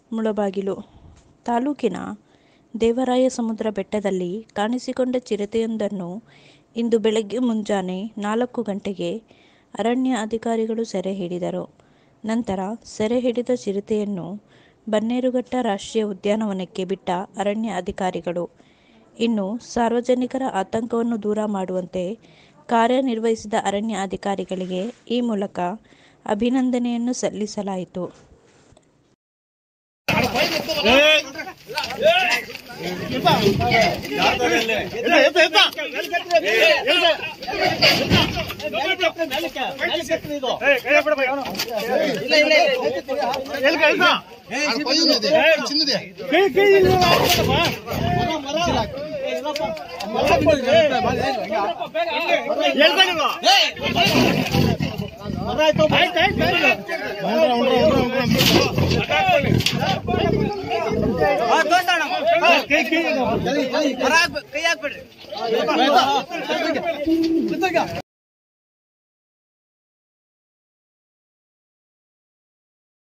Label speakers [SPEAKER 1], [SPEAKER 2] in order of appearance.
[SPEAKER 1] ಮುಳಬಾಗಿಲು ತಾಲೂಕಿನ ದೇವರಾಯ ಸಮುದ್ರ ಬೆಟ್ಟದಲ್ಲಿ ಕಾಣಿಸಿಕೊಂಡ ಚಿರತೆಯೊಂದನ್ನು ಇಂದು ಬೆಳಗ್ಗೆ ಮುಂಜಾನೆ ನಾಲ್ಕು ಗಂಟೆಗೆ ಅರಣ್ಯ ಅಧಿಕಾರಿಗಳು ಸೆರೆ ಹಿಡಿದರು ನಂತರ ಸೆರೆ ಹಿಡಿದ ಚಿರತೆಯನ್ನು ಬನ್ನೇರುಘಟ್ಟ ರಾಷ್ಟ್ರೀಯ ಉದ್ಯಾನವನಕ್ಕೆ ಬಿಟ್ಟ ಅರಣ್ಯ ಅಧಿಕಾರಿಗಳು ಇನ್ನು ಸಾರ್ವಜನಿಕರ ಆತಂಕವನ್ನು ದೂರ ಮಾಡುವಂತೆ ಕಾರ್ಯನಿರ್ವಹಿಸಿದ ಅರಣ್ಯ ಅಧಿಕಾರಿಗಳಿಗೆ ಈ ಮೂಲಕ ಅಭಿನಂದನೆಯನ್ನು ಸಲ್ಲಿಸಲಾಯಿತು
[SPEAKER 2] ಚಿನ್ನದೆ
[SPEAKER 3] ಕೈ ಹಾಕ್ಬಿಡ್ರಿ